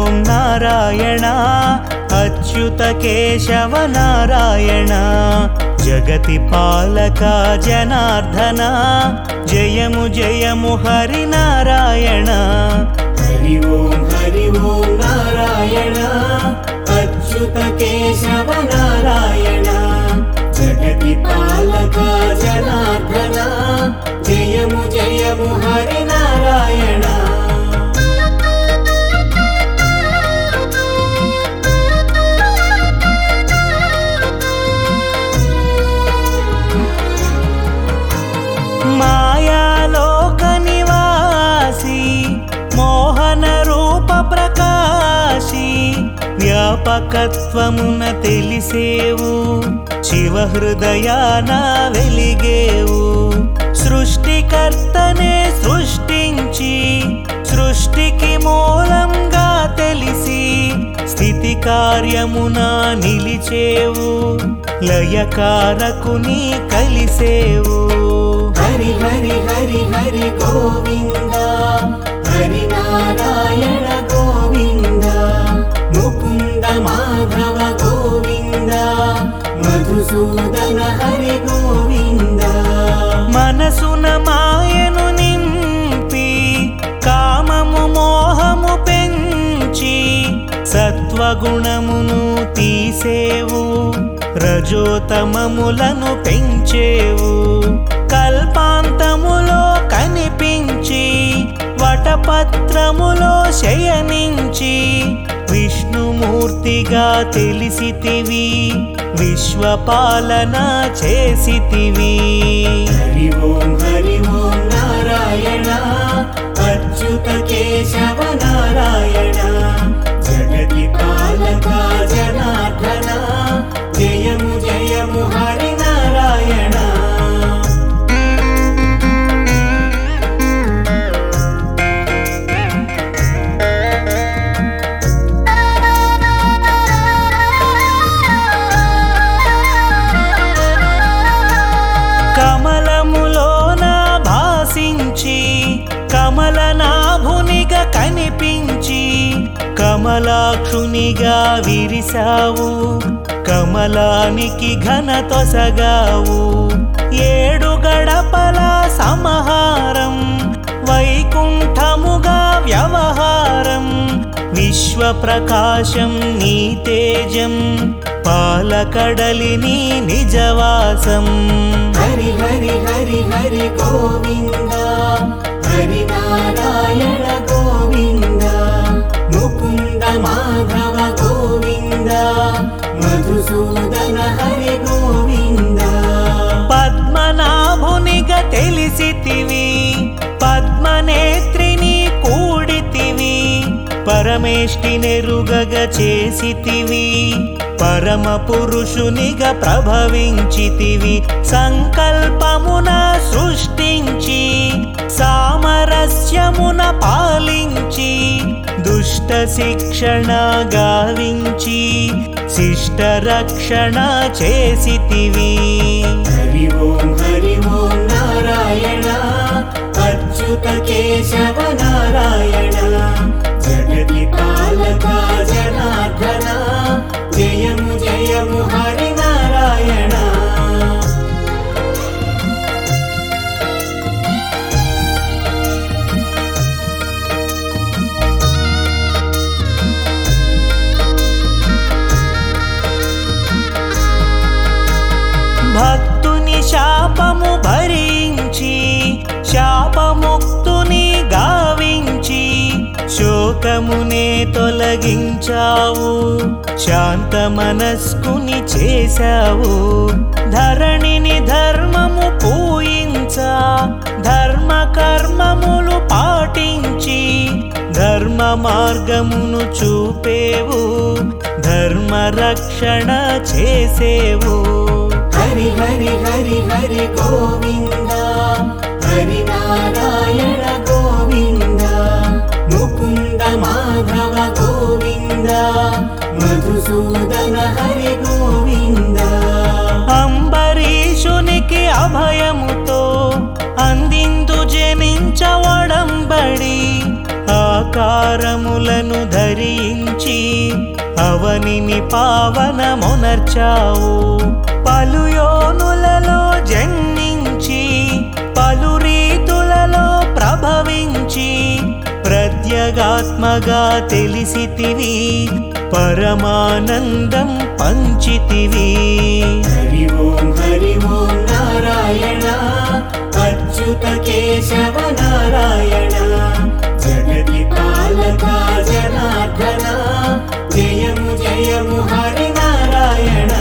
ఓం నారాయణ అచ్యుత కేశవ నారాయణ జగతి పాలక జనార్దన జయము జయము హరి నారాయణ హరి ఓం హరి ఓం నారాయణ అచ్యుత కేశవ నారాయణ జగతి పాలక జనార్దన జయము జయము హరి నారాయణ మాయాలోక నివాసి మోహన రూప ప్రకాశి వ్యాపకత్వమున తెలిసేవు శివ హృదయాన వెలిగేవు సృష్టికర్తనే సృష్టించి సృష్టికి మూలంగా తెలిసి స్థితి కార్యమున నిలిచేవు లయకారకుని కలిసేవు హరి హరి హరి హరి గోవింద హరి నారాయణ గోవింద ముకుంద మాధవ గోవింద మధుసూదన హరి గోవింద మనసున మాయను నింపి కామము మోహము పెంచి సత్వగుణమును తీసేవు రజోతమములను పెంచేవు కల్పాంతములో కనిపించి వటపత్రములో శయనించి విష్ణుమూర్తిగా తెలిసితివి విశ్వపాలన చేసితివి హరి ఓం హరి ఓం నారాయణ అచ్యుత కేశవ నారాయణ జగతి పాలక జనార్దన జయము జయము హరి నారాయణ కమలములోన భాసించి కమలనాభునిగా కనిపించి కమలాక్షునిగా విరిసావు కమలానికి ఘనతొసగావు ఏడు గడపల సమహారం వైకుంఠముగా వ్యవహారం విశ్వప్రకాశం నీ తేజం పాలకడలిని నిజవాసం హరి హరి హరి హరి గోవింద హరి నారాయణ గోవింద ముకుంద మాధవ గోవింద మధుసూదన హరి గోవింద పద్మనాభునిగా తెలిసితివి పద్మనేత్రిని కూడితివి పరమేష్టి నెరుగగ చేసితివి పరమ పురుషునిగా ప్రభవించితివి సంకల్పమున సృష్టించి సామరస్యమున పాలించి దుష్ట శిక్షణ గావించి శిష్ట రక్షణ చేసితివి హరి ఓం హరి ఓం నారాయణ అచ్యుత కేశవ నారాయణ జగతి పాలక జనార్దన జయము జయము హరి నారాయణ భక్తుని శాపము భరించి శాపముక్తుని గావించి శోకమునే తొలగించావు శాంత మనస్కుని చేశావు ధరణిని ధర్మము పూయించా ధర్మ కర్మములు పాటించి ధర్మ మార్గమును చూపేవు ధర్మ రక్షణ చేసేవు హరి హరి హరి హరి గోవింద హరి నారాయణ గోవింద ముకుంద మాధవ గోవింద మధుసూదన హరి గోవింద అంబరీషునికి అభయముతో అందిందు జనించవడంబడి ఆకాశ ఆకారములను ధరించి అవనిని పావనమునర్చావు పలు యోనులలో జన్మించి పలు రీతులలో ప్రభవించి ప్రత్యగాత్మగా తెలిసితివి పరమానందం పంచితివి హరి ఓం హరి ఓం నారాయణ అచ్యుత కేశవ నారాయణ జగతి పాలక జనార్దన జయము జయము హరి నారాయణ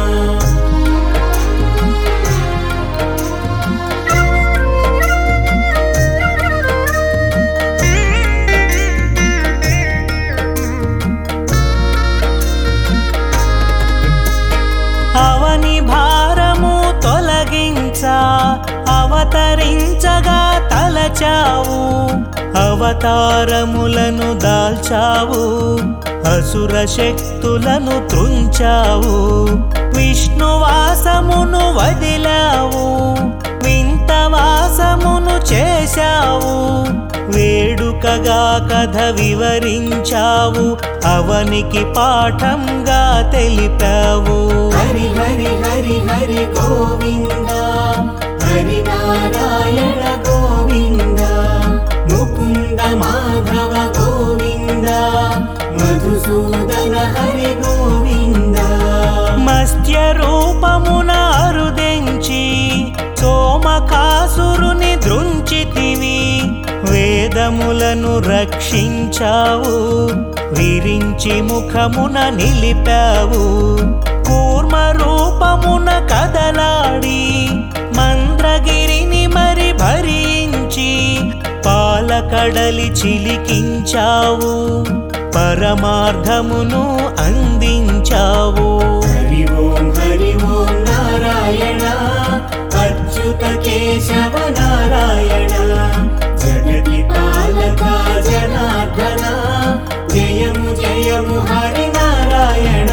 అవని భారము తొలగించ అవతరించగా తలచావు అవతారములను దాల్చావు అసుర శక్తులను త్రుంచావు విష్ణువాసమును వదిలావు వింతవాసమును చేశావు వేడుకగా కథ వివరించావు అవనికి పాఠంగా తెలిపావు హరి హరి హరి హరి గోవింద హరి నారాయణ గోవింద ముకుంద మాధవ గోవింద మధుసూదన హరి గోవింద మత్స్య రూపమున అరుదెంచి సోమకాసురుని దృంచితివి వేదములను రక్షించావు విరించి ముఖమున నిలిపావు కూర్మ రూపమున కదలాడి మంద్రగిరిని మరి భరించి పాలకడలి చిలికించావు పరమార్థమును అందించావు హరి ఓం హరి ఓం నారాయణ అచ్యుత కేశవ నారాయణ జగతి పాలక జనార్దన జయము జయము హరి నారాయణ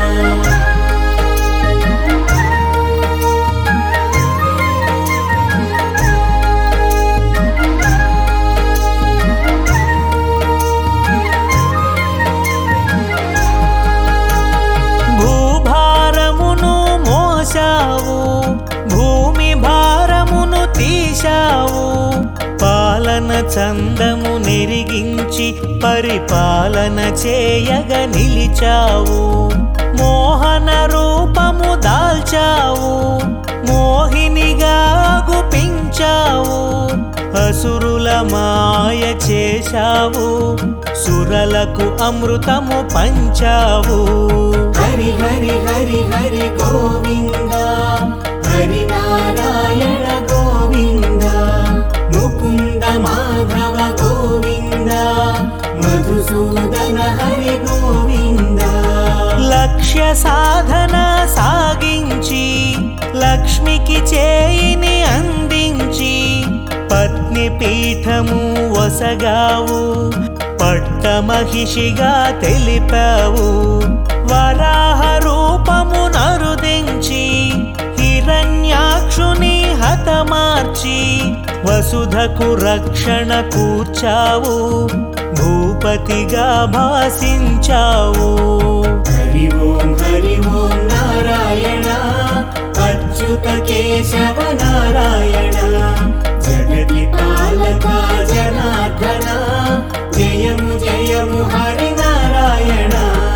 భూభారమును మోసావు భూమి భారమును తీశావు పాలన చందము నెరిగించి పరిపాలన చేయగ నిలిచావు మోహన రూపము దాల్చావు మోహినిగా గుపించావు అసురుల మాయ చేశావు సురలకు అమృతము పంచావు హరి హరి హరి హరి గోవింద హరి నారాయణ గోవింద ముకుంద మాధవ గోవింద మధుసూదన హరి గోవింద లక్ష్య సాధన సాగించి లక్ష్మికి చేయిని అందించి పత్ని పీఠము వసగావు పట్టమహిషిగా తెలిపావు వరాహ రూపము నరుదించి హిరణ్యాక్షుని హతమార్చి వసుధకు రక్షణ కూర్చావు భూపతిగా భాసించావు హరి ఓం హరి ఓం నారాయణ అచ్యుత కేశవ నారాయణ జగతి పాలక జనార్దన జయము జయము హరి నారాయణ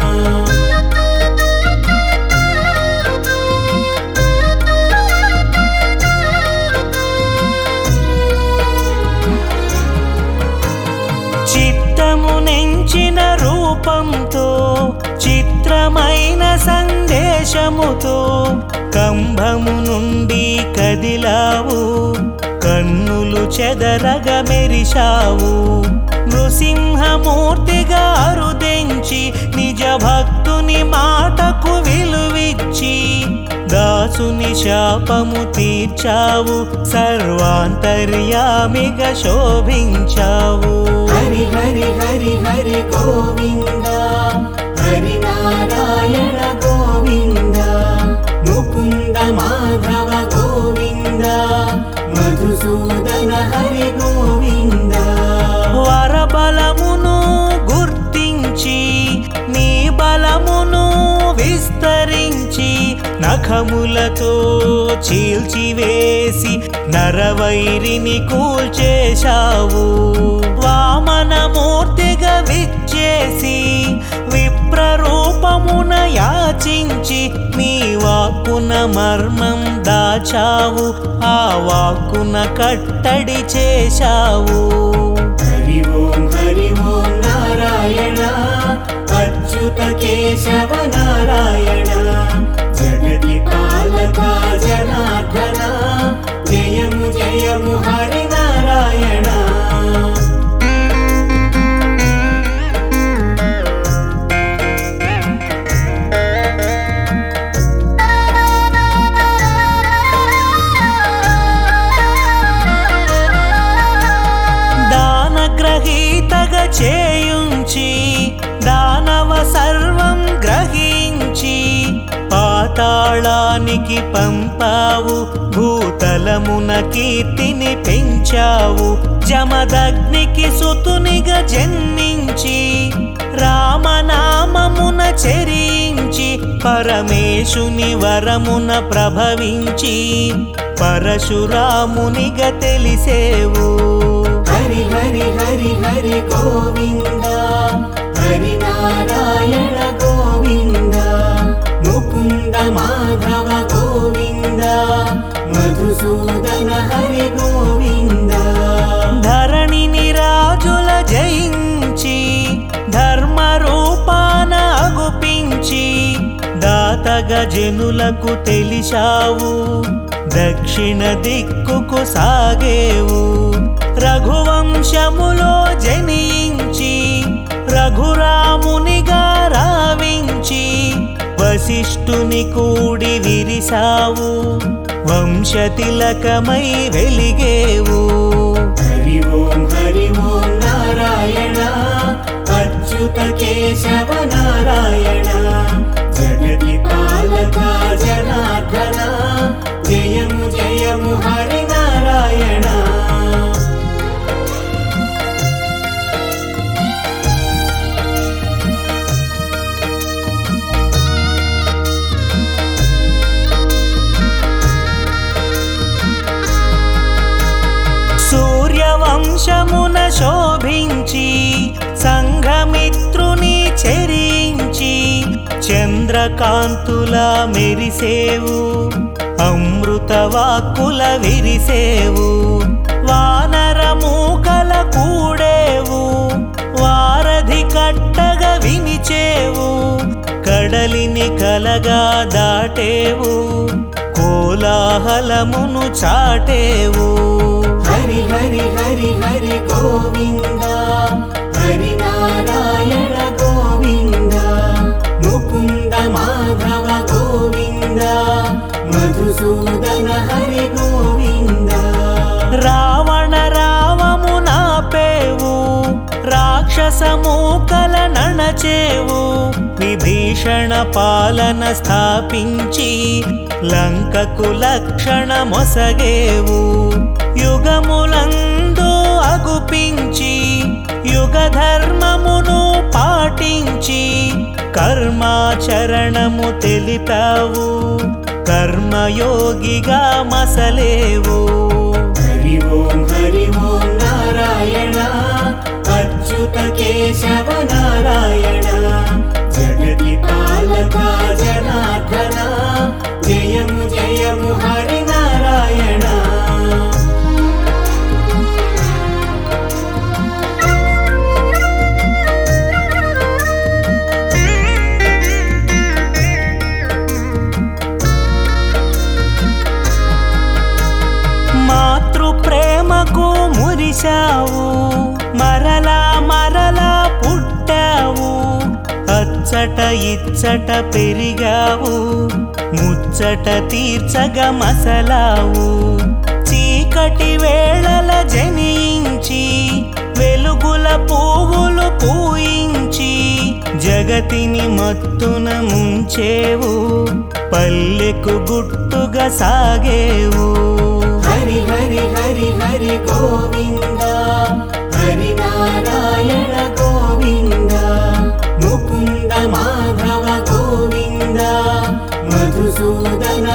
చిత్తము నెంచిన రూపంతో చిత్రమైన సందేశముతో కంభము నుండి కదిలావు కన్నులు చెదరగ మెరిశావు నృసింహమూర్తిగా అరుదెంచి నిజ భక్తుని మాటకు విలువిచ్చి దాసుని శాపము తీర్చావు సర్వాంతర్యామిగా శోభించావు హరి హరి హరి హరి గోవింద హరి నారాయణ గోవింద ముకుంద మాధవ గోవింద మధుసూదన హరి గోవింద వరబలమును నఖములతో చీల్చివేసి నరవైరిని కూల్చేశావు వామనమూర్తిగా విచ్చేసి విప్రరూపమున యాచించి నీ వాక్కున మర్మం దాచావు ఆ వాక్కున కట్టడి చేశావు హరి ఓం హరి ఓం నారాయణ అచ్యుత కేశవ నారాయణ జగతి పాలక జనార్దన జయము జయము హరి నారాయణ దానగ్రహీతగా చేయుంచి దానవ సర్వం గ్రహించి పాతాళానికి పంపావు భూతలమున కీర్తిని పెంచావు జమదగ్నికి సుతునిగా జన్మించి రామనామమున చెరించి పరమేశుని వరమున ప్రభవించి పరశురామునిగా తెలిసేవు హరి హరి హరి హరి గోవింద హరి నారాయణ గోవింద ముకుంద మాధవ గోవింద మధుసూదన హరి గోవింద ధరణిని రాజుల జయించి ధర్మ రూపాన అగుపించి దాతగా జనులకు తెలిసావు దక్షిణ దిక్కుకు సాగేవు రఘువంశములో జనించి రఘురామునిగా రావించి వశిష్ఠుని కూడి విరిసావు వంశతిలకమై వెలిగేవు హరి ఓం హరి ఓం నారాయణ అచ్యుత కేశవ నారాయణ జగతి పాలక జనార్దన జయము జయము హరి నారాయణ సూర్యవంశమున శోభించి సంఘమిత్రుని చెరించి చంద్రకాంతుల మెరిసేవు అమృత వాక్కుల విరిసేవు వానర మూకల కూడేవు వారధి కట్టగ వినిచేవు కడలిని కలగా దాటేవు కోలాహలమును చాటేవు హరి హరి హరి హరి గోవింద హరి నారాయణ గోవింద ముకుంద మాధవ గోవింద మధుసూదన హరి గోవింద రావణ రావము నాపేవు రాక్షసమూకల నణచేవు విభీషణ పాలన స్థాపించి లంకకు లక్షణ మొసగేవు యుగములందు అగుపించి యుగ ధర్మమును పాటించి కర్మాచరణము తెలిపావు కర్మయోగిగా మసలేవు హరి ఓం హరి ఓం నారాయణ అచ్యుత కేశవ నారాయణ జగతి పాలక జనార్దన జయము జయము హరి నారాయణ మాతృ ప్రేమకు మురిశావు మరలా మరలా పుట్టావు అచ్చట ఇచ్చట పెరిగావు ముచ్చట తీర్చగా మసలావు చీకటి వేళల జనించి వెలుగుల పువ్వులు పూయించి జగతిని మత్తున ముంచేవు పల్లెకు గుట్టుగా సాగేవు హరి హరి హరి హరి గోవింద హరి నారాయణ గోవింద ముకుంద మాధవ గోవింద మధుసూదన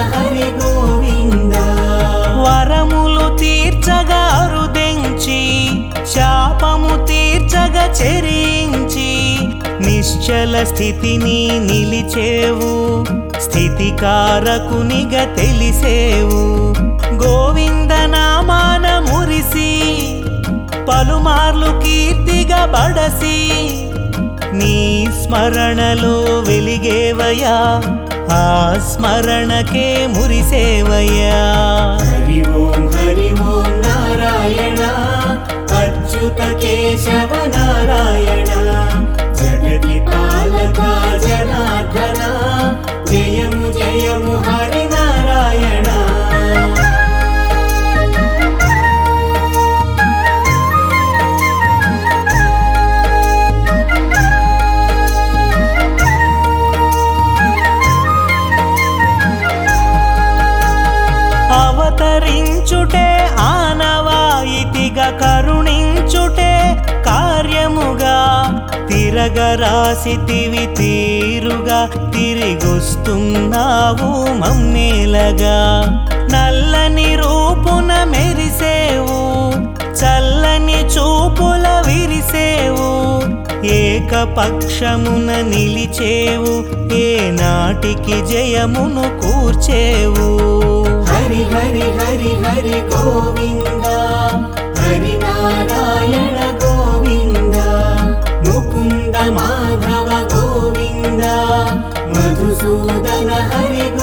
తీర్చగ చెరించి నిశ్చల స్థితిని నిలిచేవు స్థితికారకునిగా తెలిసేవు గోవింద నామాన మురిసి పలుమార్లు కీర్తిగా బడసి నీ స్మరణలో వెలిగేవయా ఆ స్మరణకే మురిసేవయ్యా హరి ఓం హరి ఓం నారాయణ అచ్యుత కేశవ నారాయణ జగతి పాలక జనార్దన జయము జయము హరి నారాయణ అవతరించుటే ఆనవాయితీగా కరుణించుటే కార్యముగా తిరగరాసితివి తీరుగా తిరిగొస్తున్నావు మమ్మేలగా నల్లని రూపున మెరిసేవు చల్లని చూపుల విరిసేవు ఏకపక్షమున నిలిచేవు ఏ నాటికి జయమును కూర్చేవు హరి హరి హరి హరి గోవింద హరి నారాయణ గోవింద ముకుంద మాధవ గోవింద మధుసూదన హరి